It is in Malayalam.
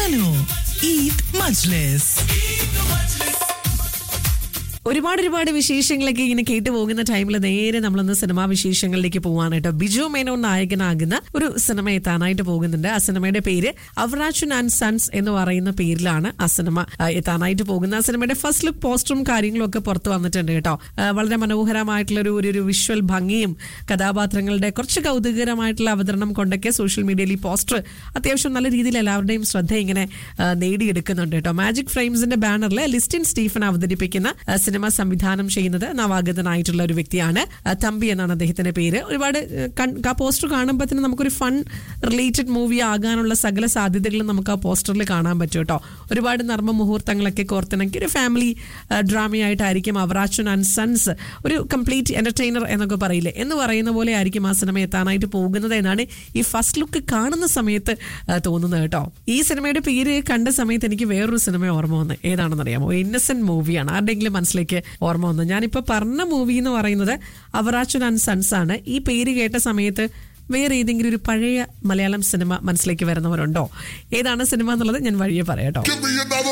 Suno Eid Majlis. ഒരുപാട് ഒരുപാട് വിശേഷങ്ങളൊക്കെ ഇങ്ങനെ കേട്ടു പോകുന്ന ടൈമിൽ നേരെ നമ്മളൊന്ന് സിനിമാ വിശേഷങ്ങളിലേക്ക് പോവാണ് കേട്ടോ ബിജു മേനോൻ നായകനാകുന്ന ഒരു സിനിമ എത്താനായിട്ട് പോകുന്നുണ്ട് ആ സിനിമയുടെ പേര് അവറാച്ചുൻ ആൻഡ് സൺസ് എന്ന് പറയുന്ന പേരിലാണ് ആ സിനിമ ആ, എത്താനായിട്ട് പോകുന്നത് ആ സിനിമയുടെ ഫസ്റ്റ് ലുക്ക് പോസ്റ്ററും കാര്യങ്ങളും ഒക്കെ പുറത്തു വന്നിട്ടുണ്ട് കേട്ടോ ആ, വളരെ മനോഹരമായിട്ടുള്ള ഒരു ഒരു- ഒരു വിഷ്വൽ ഭംഗിയും കഥാപാത്രങ്ങളുടെ കുറച്ച് കൗതുകകരമായിട്ടുള്ള അവതരണം കൊണ്ടൊക്കെ സോഷ്യൽ മീഡിയയിൽ ഈ പോസ്റ്റർ അത്യാവശ്യം നല്ല രീതിയിൽ എല്ലാവരുടെയും ശ്രദ്ധ ഇങ്ങനെ ആ, നേടിയെടുക്കുന്നുണ്ട് കേട്ടോ മാജിക് ഫ്രെയിംസിന്റെ ബാനറിൽ ലിസ്റ്റിൻ സ്റ്റീഫൻ അവതരിപ്പിക്കുന്ന ആ, സിനിമ സംവിധാനം ചെയ്യുന്നത് നവാഗതനായിട്ടുള്ള ഒരു വ്യക്തിയാണ് ആ, തമ്പി എന്നാണ് അദ്ദേഹത്തിന്റെ പേര് ഒരുപാട് ആ, കൺ- ആ പോസ്റ്റർ കാണുമ്പോൾ തന്നെ നമുക്കൊരു ഫൺ റിലേറ്റഡ് മൂവി ആകാനുള്ള സകല സാധ്യതകളും നമുക്ക് ആ പോസ്റ്ററിൽ കാണാൻ പറ്റും കേട്ടോ ഒരുപാട് നർമ്മ മുഹൂർത്തങ്ങളൊക്കെ കോർത്തിണക്കി ഒരു ഫാമിലി ഡ്രാമയായിട്ടായിരിക്കും അവറാച്ചൻ ആൻഡ് സൺസ് ഒരു കംപ്ലീറ്റ് എന്റർടൈനർ എന്നൊക്കെ പറയില്ലേ എന്ന് പറയുന്ന പോലെ ആയിരിക്കും ആ സിനിമ എത്താനായിട്ട് പോകുന്നത് എന്നാണ് ഈ ഫസ്റ്റ് ലുക്ക് കാണുന്ന സമയത്ത് ആ, തോന്നുന്നത് കേട്ടോ ഈ സിനിമയുടെ പേര് കണ്ട സമയത്ത് എനിക്ക് വേറൊരു സിനിമ ഓർമ്മ വന്നു ഏതാണെന്ന് അറിയാമോ ഇന്നസെന്റ് മൂവിയാണ് ആരുടെയെങ്കിലും മനസ്സിലേക്ക് ഓർമ്മ വന്നു ഞാനിപ്പോൾ പറഞ്ഞ മൂവി എന്ന് പറയുന്നത് അവറാച്ചൻ ആൻഡ് സൺസ് ആണ് ഈ പേര് കേട്ട സമയത്ത് വേറെ ഏതെങ്കിലും ഒരു പഴയ മലയാളം സിനിമ മനസ്സിലേക്ക് വരുന്നവരുണ്ടോ ഏതാണ് സിനിമ എന്നുള്ളത് ഞാൻ വഴിയെ പറയാം കേട്ടോ Give me another